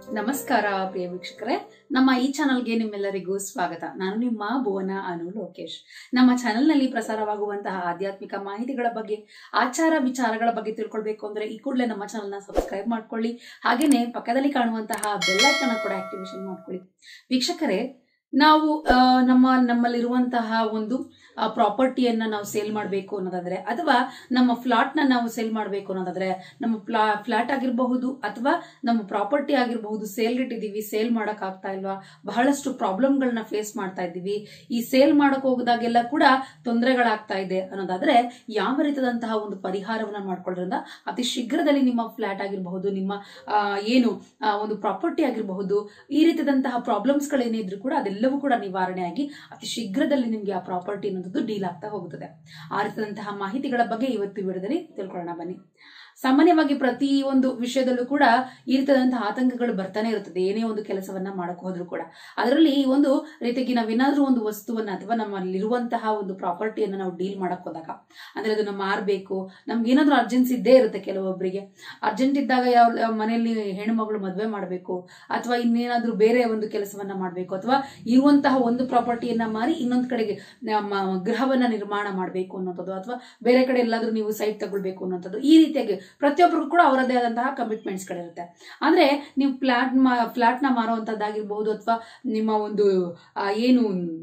ನಮಸ್ಕಾರ ಪ್ರಿಯ ವೀಕ್ಷಕರೇ ನಮ್ಮ ಈ ಚಾನಲ್ಗೆ ನಿಮ್ಮೆಲ್ಲರಿಗೂ ಸ್ವಾಗತ ನಾನು ನಿಮ್ಮ ಭುವನ ಅನು ಲೋಕೇಶ್ ನಮ್ಮ ಚಾನೆಲ್ನಲ್ಲಿ ಪ್ರಸಾರವಾಗುವಂತಹ ಆಧ್ಯಾತ್ಮಿಕ ಮಾಹಿತಿಗಳ ಬಗ್ಗೆ ಆಚಾರ ವಿಚಾರಗಳ ಬಗ್ಗೆ ತಿಳ್ಕೊಳ್ಬೇಕು ಅಂದ್ರೆ ಈ ಕೂಡಲೇ ನಮ್ಮ ಚಾನಲ್ನ ಸಬ್ಸ್ಕ್ರೈಬ್ ಮಾಡ್ಕೊಳ್ಳಿ ಹಾಗೇನೆ ಪಕ್ಕದಲ್ಲಿ ಕಾಣುವಂತಹ ಬೆಲ್ಲೈಕನ್ ಕೂಡ ಆಕ್ಟಿವೇಶನ್ ಮಾಡ್ಕೊಳ್ಳಿ ವೀಕ್ಷಕರೇ ನಾವು ಆ, ನಮ್ಮ ನಮ್ಮಲ್ಲಿರುವಂತಹ ಒಂದು ಪ್ರಾಪರ್ಟಿಯನ್ನ ನಾವು ಸೇಲ್ ಮಾಡಬೇಕು ಅನ್ನೋದಾದ್ರೆ ಅಥವಾ ನಮ್ಮ ಫ್ಲಾಟ್ ನ ನಾವು ಸೇಲ್ ಮಾಡಬೇಕು ಅನ್ನೋದಾದ್ರೆ ನಮ್ಮ ಫ್ಲಾ ಫ್ಲಾಟ್ ಆಗಿರಬಹುದು ಅಥವಾ ನಮ್ಮ ಪ್ರಾಪರ್ಟಿ ಆಗಿರಬಹುದು ಸೇಲ್ ಇಟ್ಟಿದ್ದೀವಿ ಸೇಲ್ ಮಾಡಕ್ ಆಗ್ತಾ ಇಲ್ವಾ ಬಹಳಷ್ಟು ಪ್ರಾಬ್ಲಮ್ಗಳನ್ನ ಫೇಸ್ ಮಾಡ್ತಾ ಇದ್ದೀವಿ ಈ ಸೇಲ್ ಮಾಡಕ್ ಹೋಗದಾಗೆಲ್ಲ ಕೂಡ ತೊಂದರೆಗಳಾಗ್ತಾ ಇದೆ ಅನ್ನೋದಾದ್ರೆ ಯಾವ ರೀತಿಯಾದಂತಹ ಒಂದು ಪರಿಹಾರವನ್ನ ಮಾಡ್ಕೊಳ್ಳೋದ್ರಿಂದ ಅತಿ ಶೀಘ್ರದಲ್ಲಿ ನಿಮ್ಮ ಫ್ಲಾಟ್ ಆಗಿರಬಹುದು ನಿಮ್ಮ ಆ, ಏನು ಆ, ಒಂದು ಪ್ರಾಪರ್ಟಿ ಆಗಿರಬಹುದು ಈ ರೀತಿಯಾದಂತಹ ಪ್ರಾಬ್ಲಮ್ಸ್ಗಳೇನಿದ್ರು ಕೂಡ ಅದೆಲ್ಲವೂ ಕೂಡ ನಿವಾರಣೆ ಆಗಿ ಅತಿ ಶೀಘ್ರದಲ್ಲಿ ನಿಮಗೆ ಆ ಪ್ರಾಪರ್ಟಿ ಅನ್ನೋದು ಡೀಲ್ ಆಗ್ತಾ ಹೋಗುತ್ತದೆ ಆ ರೀತಿಯಾದಂತಹ ಮಾಹಿತಿಗಳ ಬಗ್ಗೆ ಇವತ್ತು ವಿಡಿಯೋದಲ್ಲಿ ತಿಳ್ಕೊಳ್ಳೋಣ ಬನ್ನಿ ಸಾಮಾನ್ಯವಾಗಿ ಪ್ರತಿ ಒಂದು ವಿಷಯದಲ್ಲೂ ಕೂಡ ಈ ರೀತಿಯಾದಂತಹ ಆತಂಕಗಳು ಬರ್ತಾನೆ ಇರುತ್ತದೆ ಏನೇ ಒಂದು ಕೆಲಸವನ್ನ ಮಾಡಕ್ ಹೋದ್ರು ಕೂಡ ಅದರಲ್ಲಿ ಈ ಒಂದು ರೀತಿಯಾಗಿ ನಾವೇನಾದ್ರೂ ಒಂದು ವಸ್ತುವನ್ನ ಅಥವಾ ನಮ್ಮಲ್ಲಿರುವಂತಹ ಒಂದು ಪ್ರಾಪರ್ಟಿಯನ್ನ ನಾವು ಡೀಲ್ ಮಾಡಕ್ ಹೋದಾಗ ಅಂದ್ರೆ ಅದನ್ನ ಮಾರಬೇಕು ನಮ್ಗೆ ಏನಾದ್ರೂ ಅರ್ಜೆನ್ಸಿ ಇದ್ದೇ ಇರುತ್ತೆ ಕೆಲವೊಬ್ಬರಿಗೆ ಅರ್ಜೆಂಟ್ ಇದ್ದಾಗ ಯಾವ ಮನೆಯಲ್ಲಿ ಹೆಣ್ಮಗಳು ಮದುವೆ ಮಾಡಬೇಕು ಅಥವಾ ಇನ್ನೇನಾದ್ರೂ ಬೇರೆ ಒಂದು ಕೆಲಸವನ್ನ ಮಾಡಬೇಕು ಅಥವಾ ಇರುವಂತಹ ಒಂದು ಪ್ರಾಪರ್ಟಿಯನ್ನ ಮಾರಿ ಇನ್ನೊಂದು ಕಡೆಗೆ ನಮ್ಮ ಗೃಹವನ್ನ ನಿರ್ಮಾಣ ಮಾಡಬೇಕು ಅನ್ನೋಂಥದ್ದು ಅಥವಾ ಬೇರೆ ಕಡೆ ಎಲ್ಲಾದ್ರೂ ನೀವು ಸೈಟ್ ತಗೊಳ್ಬೇಕು ಅನ್ನೋಂಥದ್ದು ಈ ರೀತಿಯಾಗಿ ಪ್ರತಿಯೊಬ್ಬರಿಗೂ ಕೂಡ ಅವರದೇ ಆದಂತಹ ಕಮಿಟ್ಮೆಂಟ್ಸ್ ಗಳಿರುತ್ತೆ ಅಂದ್ರೆ ನೀವು ಫ್ಲಾಟ್ ಫ್ಲಾಟ್ ನ ಮಾರುವಂತದ್ದಾಗಿರ್ಬಹುದು ಅಥವಾ ನಿಮ್ಮ ಒಂದು ಆ, ಏನು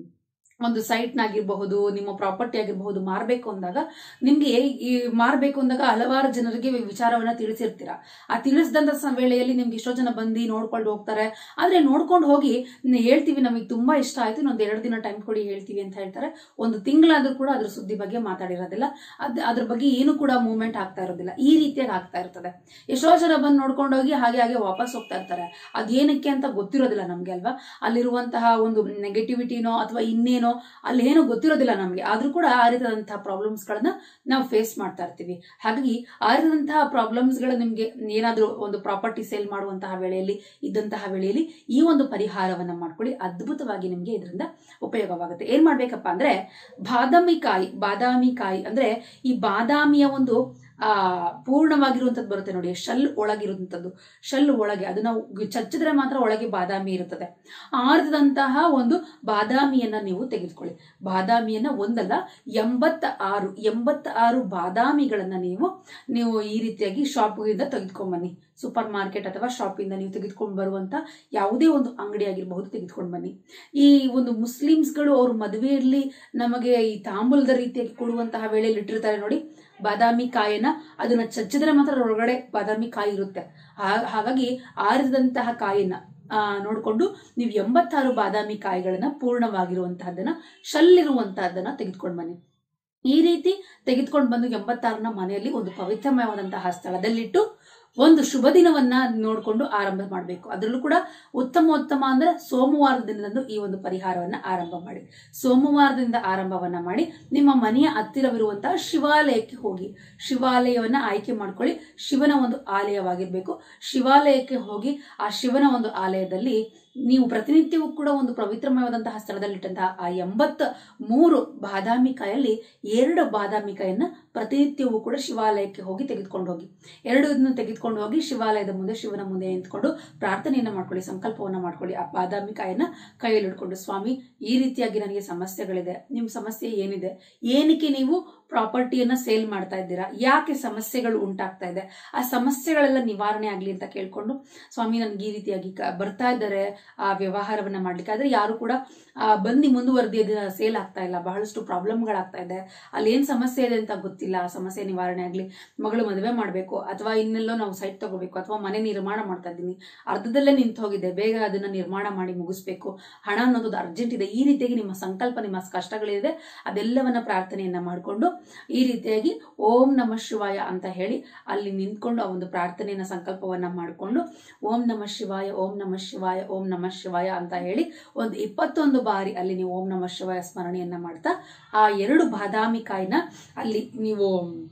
ಒಂದು ಸೈಟ್ ನಾಗಿರಬಹುದು ನಿಮ್ಮ ಪ್ರಾಪರ್ಟಿ ಆಗಿರಬಹುದು ಮಾರಬೇಕು ಅಂದಾಗ ನಿಮ್ಗೆ ಈ ಮಾರಬೇಕು ಅಂದಾಗ ಹಲವಾರು ಜನರಿಗೆ ವಿಚಾರವನ್ನ ತಿಳಿಸಿರ್ತೀರ ಆ ತಿಳಿಸಿದಂತ ಸ- ವೇಳೆಯಲ್ಲಿ ನಿಮ್ಗೆ ಎಷ್ಟೋ ಜನ ಬಂದು ನೋಡ್ಕೊಂಡು ಹೋಗ್ತಾರೆ ಆದ್ರೆ ನೋಡ್ಕೊಂಡು ಹೋಗಿ ನ್- ಹೇಳ್ತೀವಿ ನಮಗೆ ತುಂಬಾ ಇಷ್ಟ ಆಯ್ತು ಇನ್ನೊಂದ್ ಎರಡು ದಿನ ಟೈಮ್ ಕೊಡಿ ಹೇಳ್ತೀವಿ ಅಂತ ಹೇಳ್ತಾರೆ ಒಂದು ತಿಂಗಳಾದ್ರೂ ಕೂಡ ಅದ್ರ ಸುದ್ದಿ ಬಗ್ಗೆ ಮಾತಾಡಿರೋದಿಲ್ಲ ಅದ್ ಅದ್ರ ಬಗ್ಗೆ ಏನು ಕೂಡ ಮೂವ್ಮೆಂಟ್ ಆಗ್ತಾ ಇರೋದಿಲ್ಲ ಈ ರೀತಿಯಾಗಿ ಆಗ್ತಾ ಇರ್ತದೆ ಎಷ್ಟೋ ಜನ ಬಂದು ನೋಡ್ಕೊಂಡು ಹೋಗಿ ಹಾಗೆ ಹಾಗೆ ವಾಪಸ್ ಹೋಗ್ತಾ ಇರ್ತಾರೆ ಅದೇನಕ್ಕೆ ಅಂತ ಗೊತ್ತಿರೋದಿಲ್ಲ ನಮ್ಗೆ ಅಲ್ವಾ ಅಲ್ಲಿರುವಂತಹ ಒಂದು ನೆಗೆಟಿವಿಟಿನೋ ಅಥವಾ ಇನ್ನೇನೋ ಅಲ್ಲಿ ಏನೋ ಗೊತ್ತಿರೋದಿಲ್ಲ ನಮ್ಗೆ ಆದ್ರೂ ಕೂಡ ಆ ರೀತಿಯಾದಂತಹ ಪ್ರಾಬ್ಲಮ್ಸ್ ಗಳನ್ನ ನಾವು ಫೇಸ್ ಮಾಡ್ತಾ ಇರ್ತೀವಿ ಹಾಗಾಗಿ ಆ ರೀತಿಯಾದಂತಹ ಪ್ರಾಬ್ಲಮ್ಸ್ ಗಳು ನಿಮ್ಗೆ ಏನಾದ್ರೂ ಒಂದು ಪ್ರಾಪರ್ಟಿ ಸೇಲ್ ಮಾಡುವಂತಹ ವೇಳೆಯಲ್ಲಿ ಇದ್ದಂತಹ ವೇಳೆಯಲ್ಲಿ ಈ ಒಂದು ಪರಿಹಾರವನ್ನ ಮಾಡ್ಕೊಳ್ಳಿ ಅದ್ಭುತವಾಗಿ ನಿಮ್ಗೆ ಇದರಿಂದ ಉಪಯೋಗವಾಗುತ್ತೆ ಏನ್ ಮಾಡ್ಬೇಕಪ್ಪ ಅಂದ್ರೆ ಬಾದಾಮಿ ಕಾಯಿ ಬಾದಾಮಿ ಕಾಯಿ ಅಂದ್ರೆ ಈ ಬಾದಾಮಿಯ ಒಂದು ಆ ಪೂರ್ಣವಾಗಿರುವಂತದ್ದು ಬರುತ್ತೆ ನೋಡಿ ಶಲ್ ಒಳಗಿರುವಂತದ್ದು ಶಲ್ ಒಳಗೆ ಅದನ್ನ ಉಗ್- ಚಚ್ಚಿದ್ರೆ ಮಾತ್ರ ಒಳಗೆ ಬಾದಾಮಿ ಇರುತ್ತದೆ ಆರ್ದಂತಹ ಒಂದು ಬಾದಾಮಿಯನ್ನ ನೀವು ತೆಗೆದುಕೊಳ್ಳಿ ಬಾದಾಮಿಯನ್ನ ಒಂದಲ್ಲ ಎಂಬತ್ತ ಆರು ಎಂಬತ್ತ ಆರು ಬಾದಾಮಿಗಳನ್ನ ನೀವು ನೀವು ಈ ರೀತಿಯಾಗಿ ಶಾಪ್ಗಳಿಂದ ತೆಗೆದುಕೊಂಡ್ಬನ್ನಿ ಸೂಪರ್ ಮಾರ್ಕೆಟ್ ಅಥವಾ ಶಾಪಿಂದ ನೀವು ತೆಗೆದುಕೊಂಡು ಬರುವಂತ ಯಾವುದೇ ಒಂದು ಅಂಗಡಿ ಆಗಿರಬಹುದು ತೆಗೆದುಕೊಂಡು ಬನ್ನಿ ಈ ಒಂದು ಮುಸ್ಲಿಮ್ಸ್ಗಳು ಅವ್ರ ಮದುವೆಯಲ್ಲಿ ನಮಗೆ ಈ ತಾಂಬೂಲದ ರೀತಿಯಾಗಿ ಕೊಡುವಂತಹ ವೇಳೆಯಲ್ಲಿ ಇಟ್ಟಿರ್ತಾರೆ ನೋಡಿ ಬಾದಾಮಿ ಕಾಯನ್ನ ಅದನ್ನ ಚಚ್ಚಿದ್ರೆ ಮಾತ್ರ ಅದ್ರ ಒಳಗಡೆ ಬಾದಾಮಿ ಕಾಯಿ ಇರುತ್ತೆ ಹಾ- ಹಾಗಾಗಿ ಆರಿದಂತಹ ಕಾಯನ್ನ ಆ, ನೋಡ್ಕೊಂಡು ನೀವು ಎಂಬತ್ತಾರು ಬಾದಾಮಿ ಕಾಯಿಗಳನ್ನ ಪೂರ್ಣವಾಗಿರುವಂತಹದ್ದನ್ನ ಶಲ್ಲಿರುವಂತಹದ್ದನ್ನ ತೆಗೆದುಕೊಂಡು ಬನ್ನಿ ಈ ರೀತಿ ತೆಗೆದುಕೊಂಡು ಬಂದು ಎಂಬತ್ತಾರನ ಮನೆಯಲ್ಲಿ ಒಂದು ಪವಿತ್ರಮಯವಾದಂತಹ ಸ್ಥಳದಲ್ಲಿಟ್ಟು ಒಂದು ಶುಭ ದಿನವನ್ನ ನೋಡಿಕೊಂಡು ಆರಂಭ ಮಾಡಬೇಕು ಅದರಲ್ಲೂ ಕೂಡ ಉತ್ತಮ ಉತ್ತಮ ಅಂದ್ರೆ ಸೋಮವಾರದ ದಿನದಂದು ಈ ಒಂದು ಪರಿಹಾರವನ್ನ ಆರಂಭ ಮಾಡಿ ಸೋಮವಾರದಿಂದ ಆರಂಭವನ್ನ ಮಾಡಿ ನಿಮ್ಮ ಮನೆಯ ಹತ್ತಿರವಿರುವಂತಹ ಶಿವಾಲಯಕ್ಕೆ ಹೋಗಿ ಶಿವಾಲಯವನ್ನ ಆಯ್ಕೆ ಮಾಡ್ಕೊಳ್ಳಿ ಶಿವನ ಒಂದು ಆಲಯವಾಗಿರ್ಬೇಕು ಶಿವಾಲಯಕ್ಕೆ ಹೋಗಿ ಆ ಶಿವನ ಒಂದು ಆಲಯದಲ್ಲಿ ನೀವು ಪ್ರತಿನಿತ್ಯವೂ ಕೂಡ ಒಂದು ಪವಿತ್ರಮಯವಾದಂತಹ ಸ್ಥಳದಲ್ಲಿಟ್ಟಂತಹ ಆ ಎಂಬತ್ತ ಮೂರು ಬಾದಾಮಿ ಕಾಯಲ್ಲಿ ಎರಡು ಬಾದಾಮಿ ಕಾಯನ್ನ ಪ್ರತಿನಿತ್ಯವೂ ಕೂಡ ಶಿವಾಲಯಕ್ಕೆ ಹೋಗಿ ತೆಗೆದುಕೊಂಡು ಹೋಗಿ ಎರಡು ಇದನ್ನ ತೆಗೆದುಕೊಂಡು ಹೋಗಿ ಶಿವಾಲಯದ ಮುಂದೆ ಶಿವನ ಮುಂದೆ ನಿಂತ್ಕೊಂಡು ಪ್ರಾರ್ಥನೆಯನ್ನ ಮಾಡ್ಕೊಳ್ಳಿ ಸಂಕಲ್ಪವನ್ನ ಮಾಡ್ಕೊಳ್ಳಿ ಆ ಬಾದಾಮಿ ಕಾಯನ್ನ ಕೈಯಲ್ಲಿ ಹಿಡ್ಕೊಂಡು ಸ್ವಾಮಿ ಈ ರೀತಿಯಾಗಿ ನನಗೆ ಸಮಸ್ಯೆಗಳಿದೆ ನಿಮ್ ಸಮಸ್ಯೆ ಏನಿದೆ ಏನಕ್ಕೆ ನೀವು ಪ್ರಾಪರ್ಟಿಯನ್ನ ಸೇಲ್ ಮಾಡ್ತಾ ಇದ್ದೀರಾ ಯಾಕೆ ಸಮಸ್ಯೆಗಳು ಉಂಟಾಗ್ತಾ ಇದೆ ಆ ಸಮಸ್ಯೆಗಳೆಲ್ಲ ನಿವಾರಣೆ ಆಗ್ಲಿ ಅಂತ ಕೇಳ್ಕೊಂಡು ಸ್ವಾಮಿ ನನ್ಗೆ ಈ ರೀತಿಯಾಗಿ ಕ- ಬರ್ತಾ ಇದ್ದಾರೆ ಆ ವ್ಯವಹಾರವನ್ನ ಮಾಡ್ಲಿಕ್ಕೆ ಆದ್ರೆ ಯಾರು ಕೂಡ ಆ, ಬಂದು ಮುಂದುವರೆದಿ ಸೇಲ್ ಆಗ್ತಾ ಇಲ್ಲ ಬಹಳಷ್ಟು ಪ್ರಾಬ್ಲಮ್ಗಳಾಗ್ತಾ ಇದೆ ಅಲ್ಲಿ ಏನ್ ಸಮಸ್ಯೆ ಇದೆ ಅಂತ ಗೊತ್ತಿಲ್ಲ ಆ ಸಮಸ್ಯೆ ನಿವಾರಣೆ ಆಗ್ಲಿ ಮಗಳು ಮದುವೆ ಮಾಡ್ಬೇಕು ಅಥವಾ ಇನ್ನೆಲ್ಲೋ ನಾವು ಸೈಟ್ ತಗೋಬೇಕು ಅಥವಾ ಮನೆ ನಿರ್ಮಾಣ ಮಾಡ್ತಾ ಇದ್ದೀನಿ ಅರ್ಧದಲ್ಲೇ ನಿಂತು ಹೋಗಿದೆ ಬೇಗ ಅದನ್ನ ನಿರ್ಮಾಣ ಮಾಡಿ ಮುಗಿಸ್ಬೇಕು ಹಣ ಅನ್ನೋದು ಅರ್ಜೆಂಟ್ ಇದೆ ಈ ರೀತಿಯಾಗಿ ನಿಮ್ಮ ಸಂಕಲ್ಪ ನಿಮ್ಮ ಕಷ್ಟಗಳಿದೆ ಅದೆಲ್ಲವನ್ನ ಪ್ರಾರ್ಥನೆಯನ್ನ ಮಾಡಿಕೊಂಡು ಈ ರೀತಿಯಾಗಿ ಓಂ ನಮ ಶಿವಾಯ ಅಂತ ಹೇಳಿ ಅಲ್ಲಿ ನಿಂತ್ಕೊಂಡು ಆ ಒಂದು ಪ್ರಾರ್ಥನೆಯನ್ನ ಸಂಕಲ್ಪವನ್ನ ಮಾಡಿಕೊಂಡು ಓಂ ನಮ ಶಿವಾಯ ಓಂ ನಮ ಶಿವಾಯ ಓಂ ನಮ ಶಿವಾಯ ಅಂತ ಹೇಳಿ ಒಂದು ಇಪ್ಪತ್ತೊಂದು ಬಾರಿ ಅಲ್ಲಿ ನೀವು ಓಂ ನಮ ಶಿವಾಯ ಸ್ಮರಣೆಯನ್ನ ಮಾಡ್ತಾ ಆ ಎರಡು ಬಾದಾಮಿ ಕಾಯಿನ ಅಲ್ಲಿ ನೀವು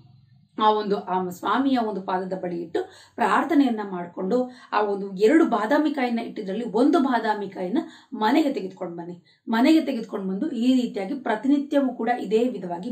ಆ ಒಂದು ಆ ಸ್ವಾಮಿಯ ಒಂದು ಪಾದದ ಬಳಿ ಇಟ್ಟು ಪ್ರಾರ್ಥನೆಯನ್ನ ಮಾಡಿಕೊಂಡು ಆ ಒಂದು ಎರಡು ಬಾದಾಮಿ ಕಾಯಿನ ಇಟ್ಟಿದ್ರಲ್ಲಿ ಒಂದು ಬಾದಾಮಿ ಕಾಯಿನ ಮನೆಗೆ ತೆಗೆದುಕೊಂಡು ಬನ್ನಿ ಮನೆಗೆ ತೆಗೆದುಕೊಂಡು ಬಂದು ಈ ರೀತಿಯಾಗಿ ಪ್ರತಿನಿತ್ಯವೂ ಕೂಡ ಇದೇ ವಿಧವಾಗಿ ಮಾಡಿ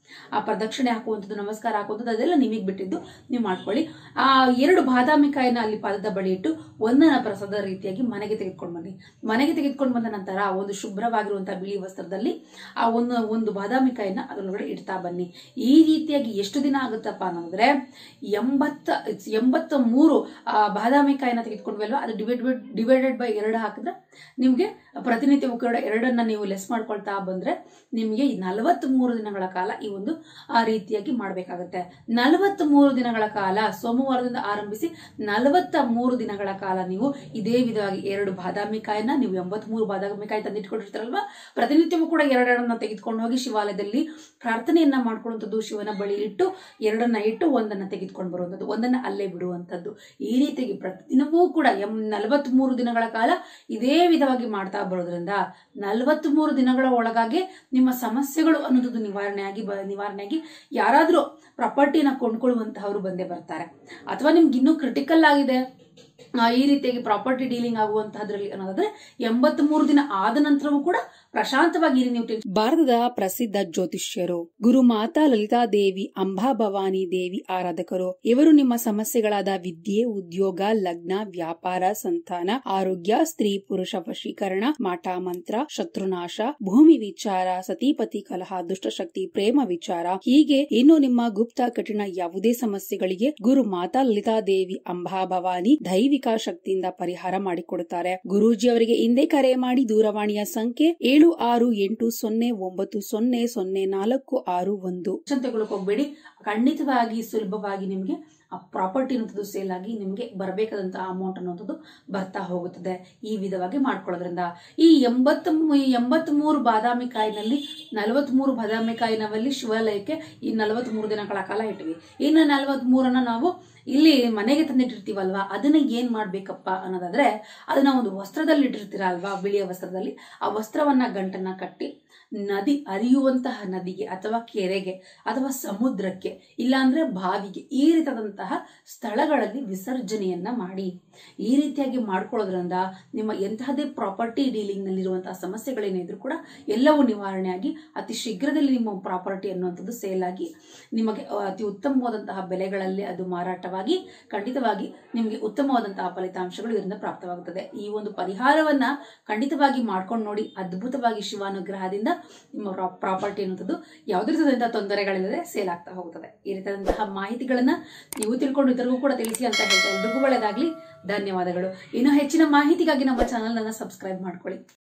ಆ ಪ್ರದಕ್ಷಿಣೆ ಹಾಕುವಂಥದ್ದು ನಮಸ್ಕಾರ ಹಾಕುವಂಥದ್ದು ಅದೆಲ್ಲ ನಿಮಗೆ ಬಿಟ್ಟಿದ್ದು ನೀವು ಮಾಡ್ಕೊಳ್ಳಿ ಆ ಎರಡು ಬಾದಾಮಿ ಕಾಯಿನ ಅಲ್ಲಿ ಪಾದದ ಬಳಿ ಇಟ್ಟು ಒಂದನ್ನ ಪ್ರಸಾದ ರೀತಿಯಾಗಿ ಮನೆಗೆ ತೆಗೆದುಕೊಂಡು ಬನ್ನಿ ಮನೆಗೆ ತೆಗೆದುಕೊಂಡು ಬಂದ ನಂತರ ಒಂದು ಶುಭ್ರವಾಗಿರುವಂತಹ ಬಿಳಿ ವಸ್ತ್ರದಲ್ಲಿ ಆ ಒಂದು ಒಂದು ಬಾದಾಮಿ ಕಾಯಿನ ಅದರೊಳಗಡೆ ಇಡ್ತಾ ಬನ್ನಿ ಈ ರೀತಿಯಾಗಿ ಎಷ್ಟು ದಿನ ಆಗುತ್ತಪ್ಪ ಅನ್ನೋದ್ರೆ ಎಂಬತ್ತ ಎಂಬತ್ತ ಮೂರು ಆ ಬಾದಾಮಿ ಕಾಯಿನ ತೆಗೆದುಕೊಂಡ್ವಿ ಅಲ್ವಾ ಅದು ಡಿವೈಡ್ ಡಿವೈಡೆಡ್ ಬೈ ಎರಡು ಹಾಕಿದ್ರೆ ನಿಮಗೆ ಪ್ರತಿನಿತ್ಯವೂ ಕೂಡ ಎರಡನ್ನ ನೀವು ಲೆಸ್ ಮಾಡ್ಕೊಳ್ತಾ ಬಂದ್ರೆ ನಿಮಗೆ ನಲವತ್ತ್ ಮೂರು ದಿನಗಳ ಕಾಲ ಈ ಒಂದು ಆ ರೀತಿಯಾಗಿ ಮಾಡಬೇಕಾಗುತ್ತೆ ನಲವತ್ತ್ ಮೂರು ದಿನಗಳ ಕಾಲ ಸೋಮವಾರದಿಂದ ಆರಂಭಿಸಿ ನಲವತ್ತ ಮೂರು ದಿನಗಳ ಕಾಲ ನೀವು ಇದೇ ವಿಧವಾಗಿ ಎರಡು ಬಾದಾಮಿ ಕಾಯಿನ ನೀವು ಎಂಬತ್ತ್ ಮೂರು ಬಾದಾಮಿ ಕಾಯಿ ತಂದಿಟ್ಕೊಂಡಿರ್ತಾರಲ್ವಾ ಪ್ರತಿನಿತ್ಯವೂ ಕೂಡ ಎರಡೆರಡನ್ನ ತೆಗೆದುಕೊಂಡು ಹೋಗಿ ಶಿವಾಲಯದಲ್ಲಿ ಪ್ರಾರ್ಥನೆಯನ್ನ ಮಾಡ್ಕೊಳ್ಳುವಂಥದ್ದು ಶಿವನ ಬಳಿ ಇಟ್ಟು ಎರಡನ್ನ ಇಟ್ಟು ಒಂದನ್ನ ತೆಗೆದುಕೊಂಡು ಬರುವಂಥದ್ದು ಒಂದನ್ನ ಅಲ್ಲೇ ಬಿಡುವಂಥದ್ದು ಈ ರೀತಿಯಾಗಿ ಪ್ರತಿದಿನವೂ ಕೂಡ ಎಂ ನಲವತ್ತ್ ಮೂರು ದಿನಗಳ ಕಾಲ ಇದೇ ವಿಧವಾಗಿ ಮಾಡ್ತಾ ಬರೋದ್ರಿಂದ ನಲವತ್ತ್ ಮೂರು ದಿನಗಳ ಒಳಗಾಗಿ ನಿಮ್ಮ ಸಮಸ್ಯೆಗಳು ಅನ್ನೋದು ನಿವಾರಣೆಯಾಗಿ ಬ ನಿವಾರಣೆಯಾಗಿ ಯಾರಾದರೂ ಪ್ರಾಪರ್ಟಿನ ಕೊಂಡ್ಕೊಳ್ಳುವಂತಹವರು ಬಂದೇ ಬರ್ತಾರೆ ಅಥವಾ ನಿಮ್ಗೆ ಇನ್ನೂ ಕ್ರಿಟಿಕಲ್ ಆಗಿದೆ ಆ, ಈ ರೀತಿಯಾಗಿ ಪ್ರಾಪರ್ಟಿ ಡೀಲಿಂಗ್ ಆಗುವಂತಹದ್ರಲ್ಲಿ ಅನ್ನೋದಾದ್ರೆ ಎಂಬತ್ತ್ ಮೂರು ದಿನ ಆದ ನಂತರವೂ ಕೂಡ ಪ್ರಶಾಂತವಾಗಿ ಇರಿ ನೀವು tension ಭಾರತದ ಪ್ರಸಿದ್ಧ ಜ್ಯೋತಿಷ್ಯರು ಗುರುಮಾತಾ ಲಲಿತಾ ದೇವಿ ಅಂಬಾ ಭವಾನಿ ದೇವಿ ಆರಾಧಕರು ಇವರು ನಿಮ್ಮ ಸಮಸ್ಯೆಗಳಾದ ವಿದ್ಯೆ ಉದ್ಯೋಗ ಲಗ್ನ ವ್ಯಾಪಾರ ಸಂತಾನ ಆರೋಗ್ಯ ಸ್ತ್ರೀ ಪುರುಷ ವಶೀಕರಣ ಮಾಟ ಮಂತ್ರ ಶತ್ರುನಾಶ ಭೂಮಿ ವಿಚಾರ ಸತಿಪತಿ ಕಲಹ ದುಷ್ಟಶಕ್ತಿ ಪ್ರೇಮ ವಿಚಾರ ಹೀಗೆ ಇನ್ನು ನಿಮ್ಮ ಗುಪ್ತ ಕಠಿಣ ಯಾವುದೇ ಸಮಸ್ಯೆಗಳಿಗೆ ಗುರು ಮಾತಾ ಲಲಿತಾ ದೇವಿ ಅಂಬಾ ಭವಾನಿ ದೈವಿಕ ಶಕ್ತಿಯಿಂದ ಪರಿಹಾರ ಮಾಡಿಕೊಡುತ್ತಾರೆ ಗುರೂಜಿ ಅವರಿಗೆ ಹಿಂದೆ ಕರೆ ಮಾಡಿ ದೂರವಾಣಿಯ ಸಂಖ್ಯೆ ಏಳು ಆರು ಎಂಟು ಸೊನ್ನೆ ಒಂಬತ್ತು ಸೊನ್ನೆ ಸೊನ್ನೆ ನಾಲ್ಕು ಆರು ಒಂದು ತಗೊಳಕ್ ಹೋಗ್ಬೇಡಿ ಖಂಡಿತವಾಗಿ ಸುಲಭವಾಗಿ ನಿಮಗೆ ಆ ಪ್ರಾಪರ್ಟಿ ಅನ್ನೋದು ಸೇಲ್ ಆಗಿ ನಿಮಗೆ ಬರಬೇಕಾದಂತಹ ಅಮೌಂಟ್ ಅನ್ನೋದು ಬರ್ತಾ ಹೋಗುತ್ತದೆ ಈ ವಿಧವಾಗಿ ಮಾಡ್ಕೊಳ್ಳೋದ್ರಿಂದ ಈ ಎಂಬತ್ ಎಂಬತ್ ಮೂರು ಬಾದಾಮಿ ಕಾಯಿನಲ್ಲಿ ನಲವತ್ತ್ ಮೂರು ಬಾದಾಮಿ ಕಾಯಿನವಲ್ಲಿ ಶಿವಾಲಯಕ್ಕೆ ಈ ನಲವತ್ತ್ ಮೂರು ದಿನಗಳ ಕಾಲ ಇಟ್ವಿ ಇನ್ನು ನಲವತ್ತ್ ಮೂರನ್ನ ನಾವು ಇಲ್ಲಿ ಮನೆಗೆ ತಂದಿಟ್ಟಿರ್ತೀವಲ್ವಾ ಅದನ್ನ ಏನ್ ಮಾಡ್ಬೇಕಪ್ಪ ಅನ್ನೋದಾದ್ರೆ ಅದನ್ನ ಒಂದು ವಸ್ತ್ರದಲ್ಲಿ ಇಟ್ಟಿರ್ತೀರ ಅಲ್ವಾ ಬಿಳಿಯ ವಸ್ತ್ರದಲ್ಲಿ ಆ ವಸ್ತ್ರವನ್ನ ಗಂಟನ್ನ ಕಟ್ಟಿ ನದಿ ಹರಿಯುವಂತಹ ನದಿಗೆ ಅಥವಾ ಕೆರೆಗೆ ಅಥವಾ ಸಮುದ್ರಕ್ಕೆ ಇಲ್ಲಾಂದ್ರೆ ಬಾವಿಗೆ ಈ ರೀತಿಯಾದಂತಹ ಸ್ಥಳಗಳಲ್ಲಿ ವಿಸರ್ಜನೆಯನ್ನ ಮಾಡಿ ಈ ರೀತಿಯಾಗಿ ಮಾಡ್ಕೊಳ್ಳೋದ್ರಿಂದ ನಿಮ್ಮ ಎಂತಹದೇ ಪ್ರಾಪರ್ಟಿ ಡೀಲಿಂಗ್ ನಲ್ಲಿರುವಂತಹ ಸಮಸ್ಯೆಗಳೇನಿದ್ರು ಕೂಡ ಎಲ್ಲವೂ ನಿವಾರಣೆಯಾಗಿ ಅತಿ ಶೀಘ್ರದಲ್ಲಿ ನಿಮ್ಮ ಪ್ರಾಪರ್ಟಿ ಅನ್ನುವಂಥದ್ದು ಸೇಲ್ ಆಗಿ ನಿಮಗೆ ಅಹ್, ಅತಿ ಉತ್ತಮವಾದಂತಹ ಬೆಲೆಗಳಲ್ಲಿ ಅದು ಮಾರಾಟವಾಗಿ ಖಂಡಿತವಾಗಿ ನಿಮಗೆ ಉತ್ತಮವಾದಂತಹ ಫಲಿತಾಂಶಗಳು ಇದರಿಂದ ಪ್ರಾಪ್ತವಾಗುತ್ತದೆ ಈ ಒಂದು ಪರಿಹಾರವನ್ನ ಖಂಡಿತವಾಗಿ ಮಾಡ್ಕೊಂಡು ನೋಡಿ ಅದ್ಭುತವಾಗಿ ಶಿವಾನುಗ್ರಹದಿಂದ ನಿಮ್ಮ ಪ್ರಾಪರ್ಟಿ ಅನ್ನುವಂಥದ್ದು ಯಾವುದೇ ರೀತಿಯಾದಂತಹ ತೊಂದರೆಗಳಿಲ್ಲದೆ ಸೇಲ್ ಆಗ್ತಾ ಹೋಗುತ್ತದೆ ಈ ರೀತಿಯಾದಂತಹ ಮಾಹಿತಿಗಳನ್ನ ನೀವು ತಿಳ್ಕೊಂಡು ಇತರಿಗೂ ಕೂಡ ತಿಳಿಸಿ ಅಂತ ಹೇಳ್ತಾ ಎಲ್ರಿಗೂ ಒಳ್ಳೆಯದಾಗ್ಲಿ ಧನ್ಯವಾದಗಳು ಇನ್ನು ಹೆಚ್ಚಿನ ಮಾಹಿತಿಗಾಗಿ ನಮ್ಮ ಚಾನಲ್ ಅನ್ನ ಸಬ್ಸ್ಕ್ರೈಬ್ ಮಾಡ್ಕೊಳ್ಳಿ